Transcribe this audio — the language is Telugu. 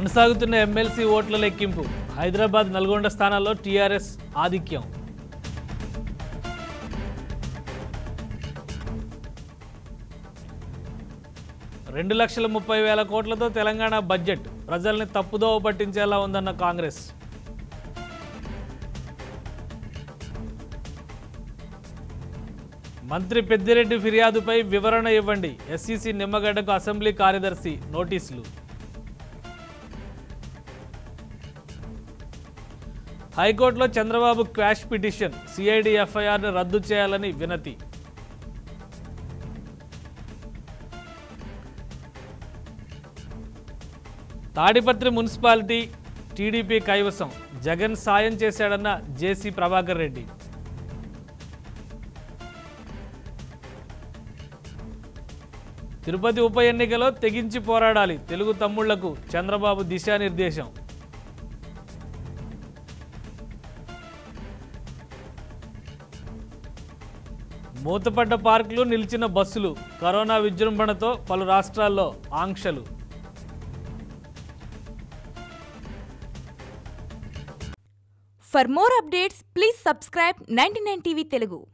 కొనసాగుతున్న ఎమ్మెల్సీ ఓట్ల లెక్కింపు హైదరాబాద్ నల్గొండ స్థానాల్లో టీఆర్ఎస్ ఆధిక్యం రెండు లక్షల ముప్పై వేల కోట్లతో తెలంగాణ బడ్జెట్ ప్రజల్ని తప్పుదోవ పట్టించేలా ఉందన్న కాంగ్రెస్ మంత్రి పెద్దిరెడ్డి ఫిర్యాదుపై వివరణ ఇవ్వండి ఎస్సీసీ నిమ్మగడ్డకు అసెంబ్లీ కార్యదర్శి నోటీసులు హైకోర్టులో చంద్రబాబు క్వాష్ పిటిషన్ సిఐడి ఎఫ్ఐఆర్ను రద్దు చేయాలని వినతి తాడిపత్రి మున్సిపాలిటీ టీడీపీ కైవసం జగన్ సాయం చేశాడన్న జేసీ ప్రభాకర్ రెడ్డి తిరుపతి ఉప ఎన్నికలో తెగించి పోరాడాలి తెలుగు తమ్ముళ్లకు చంద్రబాబు దిశానిర్దేశం మూతపడ్డ పార్కులు నిలిచిన బస్సులు కరోనా విజృంభణతో పలు రాష్ట్రాల్లో ఆంక్షలు For more updates, please subscribe 99 TV Telugu.